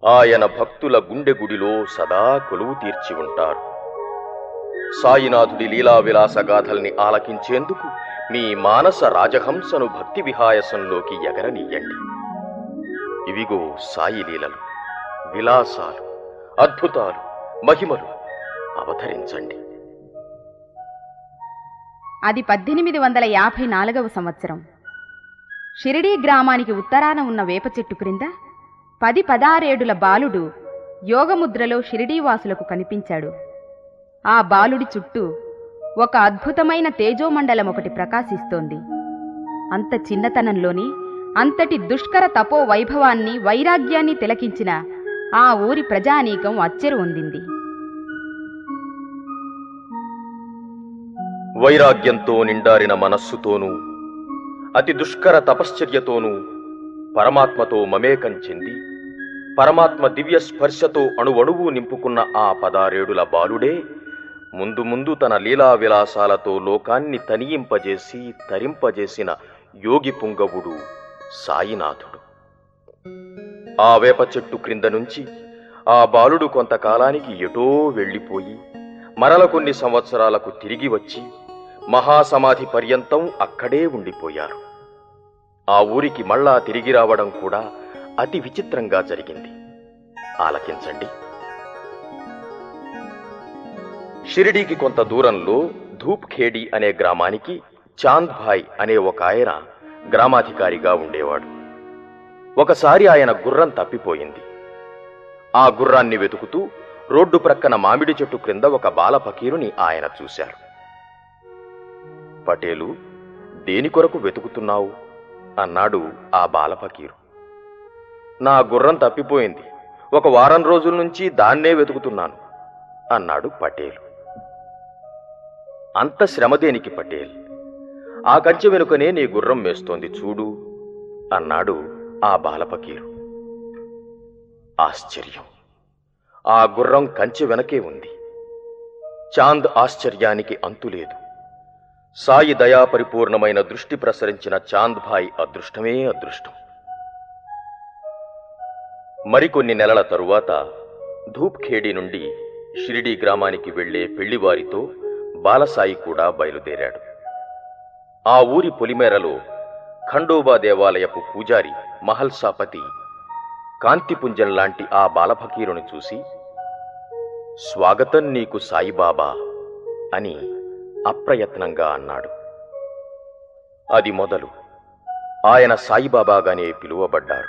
ఆయన భక్తుల గుండె గుడిలో సదా కొలువు తీర్చి ఉంటారు సాయినాథుడి లీలా విలాస గాథల్ని ఆలకించేందుకు మీ మానస రాజహంసను భక్తి విహాయసంలోకి ఎగరనీయండి ఇవిగో సాయి లీలలు విలాసాలు అద్భుతాలు మహిమలు అవతరించండి అది పద్దెనిమిది వందల యాభై నాలుగవ సంవత్సరం షిరిడీ గ్రామానికి ఉత్తరాన ఉన్న వేప చెట్టు క్రింద పది పదారేడుల బాలుడు యోగముద్రలో షిరిడీవాసులకు కనిపించాడు ఆ బాలుడి చుట్టూ ఒక అద్భుతమైన తేజోమండలం ఒకటి ప్రకాశిస్తోంది అంత చిన్నతనంలోని అంతటి దుష్కర తపో వైభవాన్ని వైరాగ్యాన్ని తిలకించిన ఆ ఊరి ప్రజానీకం అచ్చెరు పొందింది వైరాగ్యంతో నిండారిన మనస్సుతోనూ అతి దుష్కర తపశ్చర్యతోనూ పరమాత్మతో మమేకం చెంది పరమాత్మ దివ్య స్పర్శతో అణువణువు నింపుకున్న ఆ పదారేడుల బాలుడే ముందు ముందు తన లీలా విలాసాలతో లోకాన్ని తనియింపజేసి తరింపజేసిన యోగి పుంగవుడు సాయినాథుడు ఆ వేప చెట్టు క్రింద నుంచి ఆ బాలుడు కొంతకాలానికి ఎటో వెళ్ళిపోయి మరల కొన్ని సంవత్సరాలకు తిరిగి వచ్చి మహాసమాధి పర్యంతం అక్కడే ఉండిపోయారు ఆ ఊరికి మళ్ళా తిరిగి రావడం కూడా అతి విచిత్రంగా జరిగింది ఆలకించండి షిరిడీకి కొంత దూరంలో ధూప్ఖేడి అనే గ్రామానికి చాంద్ భాయ్ అనే ఒక ఆయన గ్రామాధికారిగా ఉండేవాడు ఒకసారి ఆయన గుర్రం తప్పిపోయింది ఆ గుర్రాన్ని వెతుకుతూ రోడ్డు ప్రక్కన మామిడి చెట్టు క్రింద ఒక బాల ఫకీరుని ఆయన చూశారు పటేలు దేని కొరకు వెతుకుతున్నావు అన్నాడు ఆ బాల ఫకీరు నా గుర్రం తప్పిపోయింది ఒక వారం రోజుల నుంచి దాన్నే వెతుకుతున్నాను అన్నాడు పటేలు అంత శ్రమ దేనికి పటేల్ ఆ కంచె వెనుకనే నీ గుర్రం మేస్తోంది చూడు అన్నాడు ఆ బాలపకీరు ఆశ్చర్యం ఆ గుర్రం కంచె వెనకే ఉంది చాంద్ ఆశ్చర్యానికి అంతులేదు సాయి దయా పరిపూర్ణమైన దృష్టి ప్రసరించిన చాంద్ భాయ్ అదృష్టమే అదృష్టం మరికొన్ని నెలల తరువాత ధూప్ఖేడి నుండి షిరిడీ గ్రామానికి వెళ్లే పెళ్లివారితో బాలసాయి కూడా బయలుదేరాడు ఆ ఊరి పొలిమేరలో ఖండోబా దేవాలయపు పూజారి మహల్సాపతి కాంతిపుంజం లాంటి ఆ బాలఫకీరుని చూసి స్వాగతం నీకు సాయిబాబా అని అప్రయత్నంగా అన్నాడు అది మొదలు ఆయన సాయిబాబాగానే పిలువబడ్డారు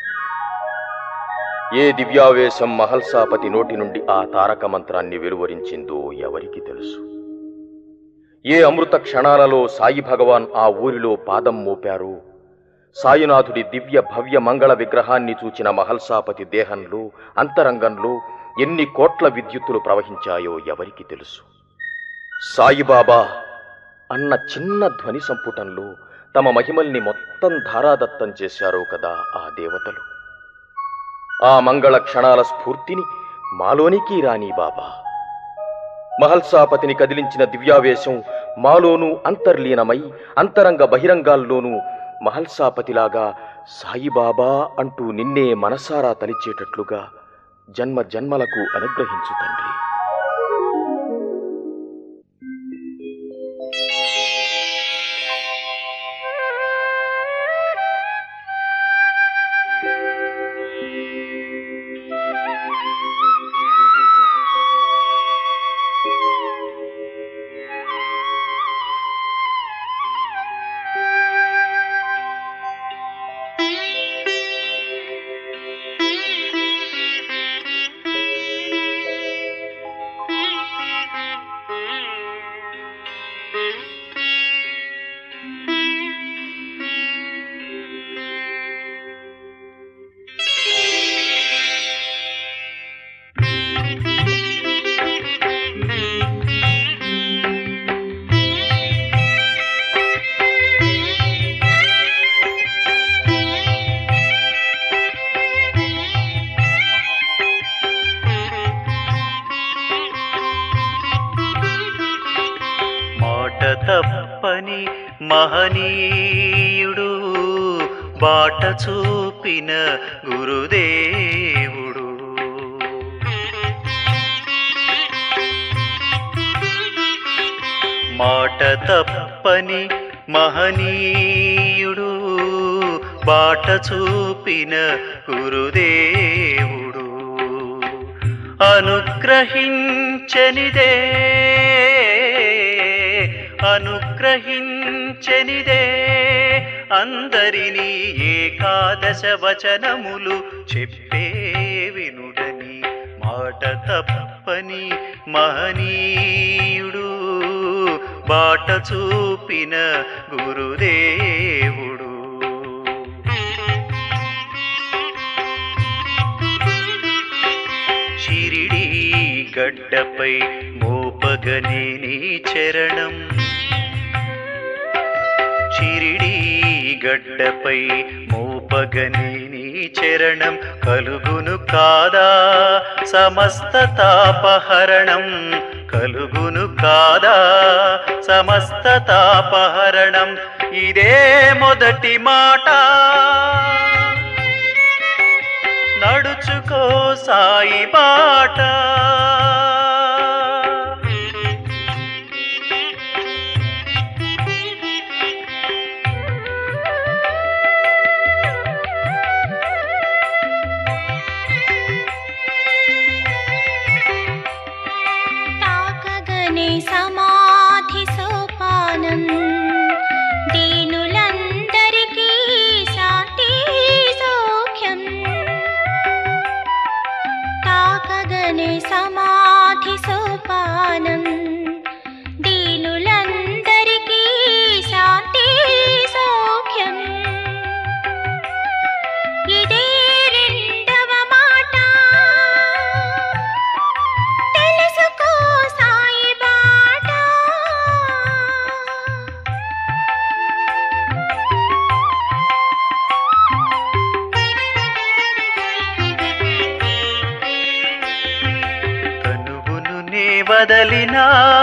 ఏ దివ్యావేశం మహల్సాపతి నోటి నుండి ఆ తారక మంత్రాన్ని వెలువరించిందో ఎవరికి తెలుసు ఏ అమృత క్షణాలలో సాయి భగవాన్ ఆ ఊరిలో పాదం మోపారో సాయినాథుడి దివ్య భవ్య మంగళ విగ్రహాన్ని చూచిన మహల్సాపతి దేహంలో అంతరంగంలో ఎన్ని కోట్ల విద్యుత్తులు ప్రవహించాయో ఎవరికి తెలుసు సాయిబాబా అన్న చిన్న ధ్వని సంపుటంలో తమ మహిమల్ని మొత్తం ధారాదత్తం చేశారో కదా ఆ దేవతలు ఆ మంగళ క్షణాల స్ఫూర్తిని మాలోనికి రాని బాబా మహల్సాపతిని కదిలించిన దివ్యావేశం మాలోనూ అంతర్లీనమై అంతరంగ బహిరంగాల్లోనూ మహల్సాపతిలాగా సాయిబాబా అంటూ నిన్నే మనసారా తలిచేటట్లుగా జన్మ జన్మలకు అనుగ్రహించు తండ్రి మాట తప్పని మహనీయుడు బాట చూపిన గురుదేవుడు మాట తప్పని మహనీయుడు బాట చూపిన గురుదేవుడు అనుగ్రహించనిదే అనుగ్రహించనిదే అందరినీ ఏకాదశ వచనములు చెప్పే వినుడని మాట తప్పని మహనీయుడు బాట చూపిన గురుదేవుడు షిరిడి గడ్డపై మోపగనే నీ చరణం షిరిడి గడ్డపై మోపగనే నీ చరణం కలుగును కాదా సమస్త తాపహరణం కలుగును కాదా సమస్త తాపహరణం ఇదే మొదటి మాట నడుచుకో సాయి బాట తాకగనే సమాధి సోపానం దీనులందరికీ శాంతి సౌఖ్యం తాకగనే సమాధి సోపానం దీనులందరికీ శాంతి సౌఖ్యం ఇదే రెండవ మాట తెలుసుకో సాయి బాట తనువును నే వదలినా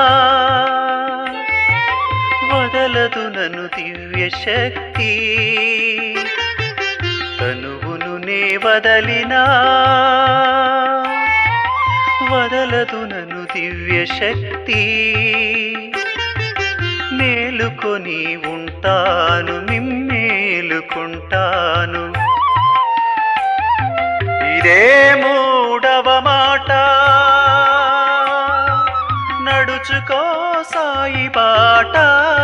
వదలదు నన్ను దివ్య శక్తి తనువును నే వదలినా వదలదు నన్ను దివ్య శక్తి మేలుకొని ఉంటాను మిమ్మేలుకుంటాను ఇదే మూడవ మాట నడుచుకో సాయి బాట